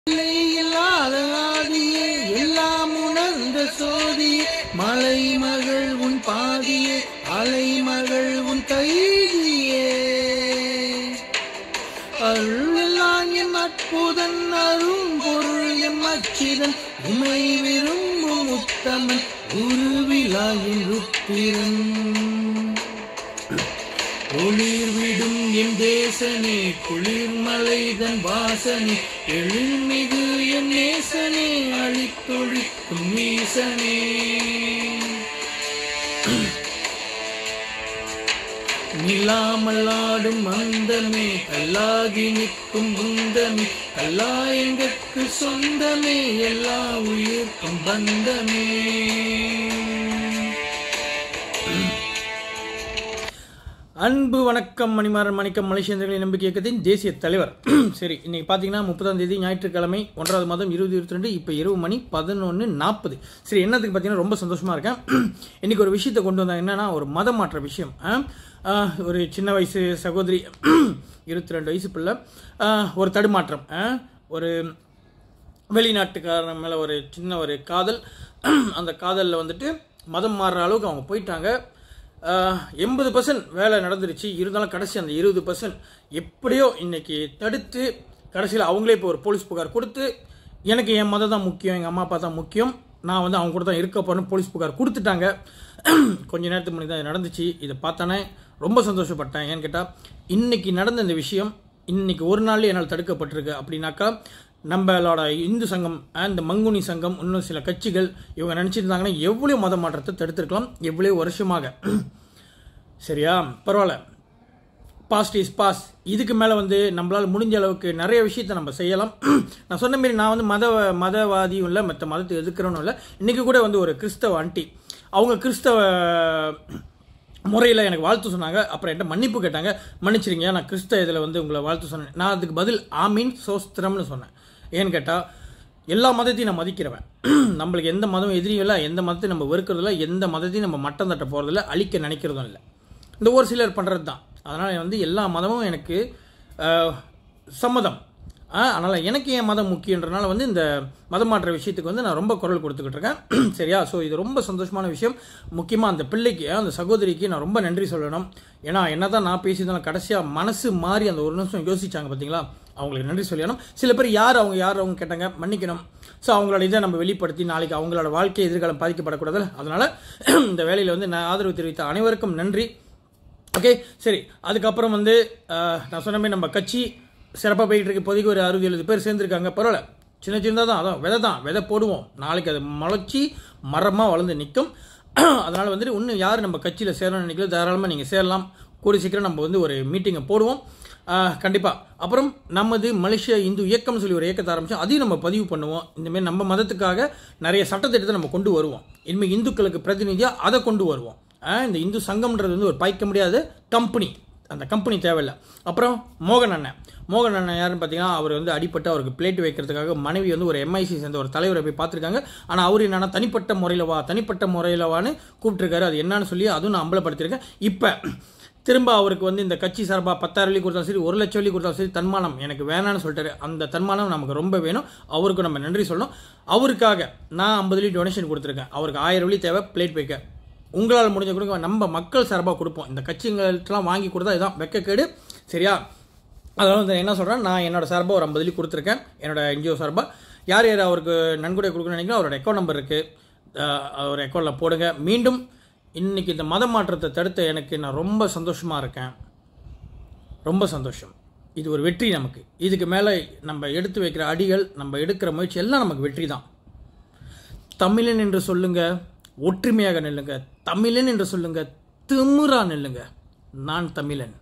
இல்லை இல்லாத ஆதியே எல்லாம் உணர்ந்த சோதியே மலை மகள் உன் பாதியே அலை மகள் உன் கைதியே அருளெல்லாம் என் அற்புதன் அரும் பொருள் எம் அச்சிதன் உமை விரும்பும் உத்தமன் உருவிலாயின் ருத்திரன் ஒளிர் விடும் என் தேசனே குளிர்மலைதன் வாசனே எழில்மிகு என் நேசனே அழித்தொழிக்கும் நீசனே நிலாமல் ஆடும் அந்தமே கல்லாகி நிற்கும் புந்தமே கல்லாயங்கற்கு சொந்தமே எல்லா உயிர்க்கும் பந்தமே அன்பு வணக்கம் மணிமாறன் மணிக்கம் மலேசியர்களின் நம்பிக்கை இயக்கத்தின் தேசிய தலைவர் சரி இன்னைக்கு பார்த்தீங்கன்னா முப்பதாம் தேதி ஞாயிற்றுக்கிழமை ஒன்றாவது மாதம் இருபது இருபத்தி ரெண்டு இப்போ இரவு மணி பதினொன்று நாற்பது சரி என்னத்துக்கு பார்த்தீங்கன்னா ரொம்ப சந்தோஷமா இருக்கேன் இன்னைக்கு ஒரு விஷயத்தை கொண்டு வந்தாங்க என்னன்னா ஒரு மதம் மாற்ற விஷயம் ஆ? ஆ, ஒரு சின்ன வயசு சகோதரி இருபத்தி ரெண்டு வயசு பிள்ளை ஆ, ஒரு தடுமாற்றம் ஆ? ஒரு வெளிநாட்டுக்காரன் மேலே ஒரு சின்ன ஒரு காதல் அந்த காதலில் வந்துட்டு மதம் மாறுற அளவுக்கு அவங்க போயிட்டாங்க எண்பது பர்சன்ட் வேலை நடந்துருச்சு இருந்தாலும் கடைசி அந்த இருபது பர்சன்ட் எப்படியோ இன்னைக்கு தடுத்து கடைசியில் அவங்களே இப்போ ஒரு போலீஸ் புகார் கொடுத்து எனக்கு என் மதம் தான் முக்கியம் எங்கள் அம்மா அப்பா தான் முக்கியம் நான் வந்து அவங்க கூட தான் இருக்க போறேன்னு போலீஸ் புகார் கொடுத்துட்டாங்க கொஞ்ச நேரத்துக்கு முன்னாடி தான் இது நடந்துச்சு இதை பார்த்தானே ரொம்ப சந்தோஷப்பட்டேன் ஏன்னு கேட்டால் இன்னைக்கு நடந்த இந்த விஷயம் இன்னைக்கு ஒரு நாள்ல என்னால் தடுக்கப்பட்டிருக்கு அப்படின்னாக்கா நம்மளோட இந்து சங்கம் அண்ட் மங்குனி சங்கம் இன்னும் சில கட்சிகள் இவங்க நினச்சிருந்தாங்கன்னா எவ்வளோ மத மாற்றத்தை தடுத்திருக்கலாம் எவ்வளோ வருஷமாக சரியா பரவாயில்ல பாஸ்ட் இஸ் பாஸ் இதுக்கு மேலே வந்து நம்மளால் முடிஞ்ச அளவுக்கு நிறைய விஷயத்தை நம்ம செய்யலாம் நான் சொன்ன மாதிரி நான் வந்து மத மதவாதியும் இல்லை மற்ற மதத்தை எதிர்க்கிறவனும் இல்லை இன்றைக்கி கூட வந்து ஒரு கிறிஸ்தவ ஆண்டி அவங்க கிறிஸ்தவ முறையில் எனக்கு வாழ்த்து சொன்னாங்க அப்புறம் என்கிட்ட மன்னிப்பு கேட்டாங்க மன்னிச்சிருங்க நான் கிறிஸ்தவ இதில் வந்து உங்களை வாழ்த்து சொன்னேன் நான் அதுக்கு பதில் ஆமீன் சோஸ்திரம்னு சொன்னேன் ஏன்னு கேட்டால் எல்லா மதத்தையும் நான் மதிக்கிறவன் நம்மளுக்கு எந்த மதம் எதிரியும் இல்லை எந்த மதத்தையும் நம்ம வெறுக்கிறதில்ல எந்த மதத்தையும் நம்ம மட்டம் தட்ட போகிறதில்ல அழிக்க நினைக்கிறதும் இல்லை இந்த ஒரு சிலர் பண்ணுறது தான் அதனால் வந்து எல்லா மதமும் எனக்கு அஹ், சம்மதம் அதனால் எனக்கு என் மதம் முக்கியன்றனால வந்து இந்த மதம் மாற்ற விஷயத்துக்கு வந்து நான் ரொம்ப குரல் கொடுத்துக்கிட்டு இருக்கேன் சரியா ஸோ இது ரொம்ப சந்தோஷமான விஷயம் முக்கியமாக அந்த பிள்ளைக்கு அந்த சகோதரிக்கு நான் ரொம்ப நன்றி சொல்லணும் ஏன்னா என்ன தான் நான் பேசியிருந்தாலும் கடைசியாக மனசு மாறி அந்த ஒரு நிமிஷம் யோசிச்சாங்க பார்த்தீங்களா அவங்களுக்கு நன்றி சொல்லணும் சில பேர் யார் அவங்க யார் அவங்க கேட்டாங்க மன்னிக்கணும் ஸோ அவங்களோட இதை நம்ம வெளிப்படுத்தி நாளைக்கு அவங்களோட வாழ்க்கை எதிர்காலம் பாதிக்கப்படக்கூடாது அதனால் இந்த வேலையில் வந்து நான் ஆதரவு தெரிவித்த அனைவருக்கும் நன்றி ஓகே சரி அதுக்கப்புறம் வந்து அஹ், நான் சொன்ன மாதிரி நம்ம கட்சி சிறப்பாக போயிட்டு இருக்கு இப்போதைக்கு ஒரு அறுபது எழுபது பேர் சேர்ந்துருக்காங்க பரவாயில்ல சின்ன சின்னதாக தான் அதான் விதை தான் விதை போடுவோம் நாளைக்கு அது முளைச்சி மரமாக வளர்ந்து நிற்கும் அதனால் வந்துட்டு இன்னும் யார் நம்ம கட்சியில் சேரணும்னு நினைக்கல தாராளமாக நீங்கள் சேரலாம் கூடிய சீக்கிரம் நம்ம வந்து ஒரு மீட்டிங்கை போடுவோம் கண்டிப்பாக அப்புறம் நமது மலேசியா இந்து இயக்கம்னு சொல்லி ஒரு இயக்கத்தை ஆரம்பிச்சோம் அதையும் நம்ம பதிவு பண்ணுவோம் இந்தமாரி நம்ம மதத்துக்காக நிறைய சட்டத்திட்டத்தை நம்ம கொண்டு வருவோம் இனிமேல் இந்துக்களுக்கு பிரதிநிதியாக அதை கொண்டு வருவோம் ஆஹ் இந்த இந்து சங்கம்ன்றது வந்து ஒரு பாய்க்க முடியாத கம்பெனி அந்த கம்பெனி தேவையில்லை அப்புறம் மோகன் அண்ணன் மோகன் அண்ணன் யாருன்னு பார்த்தீங்கன்னா அவர் வந்து அடிப்பட்டு அவருக்கு பிளேட் வைக்கிறதுக்காக மனைவி வந்து ஒரு எம்ஐசி சேர்ந்த ஒரு தலைவரை போய் பார்த்துருக்காங்க ஆனால் அவர் என்னன்னா தனிப்பட்ட முறையில் வா தனிப்பட்ட முறையில் வான்னு கூப்பிட்டுருக்காரு அது என்னன்னு சொல்லி அதுவும் நான் அம்பலப்படுத்தியிருக்கேன் இப்போ திரும்ப அவருக்கு வந்து இந்த கட்சி சார்பாக பத்தாயிரம் வெள்ளி கொடுத்தாலும் சரி ஒரு லட்சம் வெள்ளி கொடுத்தாலும் சரி தன்மானம் எனக்கு வேணான்னு சொல்லிட்டாரு அந்த தன்மானம் நமக்கு ரொம்ப வேணும் அவருக்கு நம்ம நன்றி சொல்லணும் அவருக்காக நான் ஐம்பது வெள்ளி டொனேஷன் கொடுத்துருக்கேன் அவருக்கு ஆயிரம் வெள்ளி தேவை பிளேட் வைக்க உங்களால் முடிஞ்ச கொடுங்க நம்ம மக்கள் சார்பாக கொடுப்போம் இந்த கட்சிங்கள்ட்டலாம் வாங்கி கொடுத்தா இதுதான் வெக்கக்கேடு சரியா அதனால வந்து என்ன சொல்கிறேன் நான் என்னோட சார்பாக ஒரு ஐம்பது வெள்ளி கொடுத்துருக்கேன் என்னோட என்ஜிஓ சார்பாக யார் யார் அவருக்கு நன்கொடை கொடுக்கணும்னு நினைக்கிறோம் அவரோட அக்கௌண்ட் நம்பர் இருக்குது அவர் அக்கௌண்ட்டில் போடுங்க மீண்டும் இன்னைக்கு இந்த மத மாற்றத்தை தடுத்த எனக்கு நான் ரொம்ப சந்தோஷமாக இருக்கேன் ரொம்ப சந்தோஷம் இது ஒரு வெற்றி நமக்கு இதுக்கு மேலே நம்ம எடுத்து வைக்கிற அடிகள் நம்ம எடுக்கிற முயற்சி எல்லாம் நமக்கு வெற்றி தான் தமிழன் என்று சொல்லுங்க ஒற்றுமையாக நில்லுங்க தமிழன் என்று சொல்லுங்க திமிரா நில்லுங்க நான் தமிழன்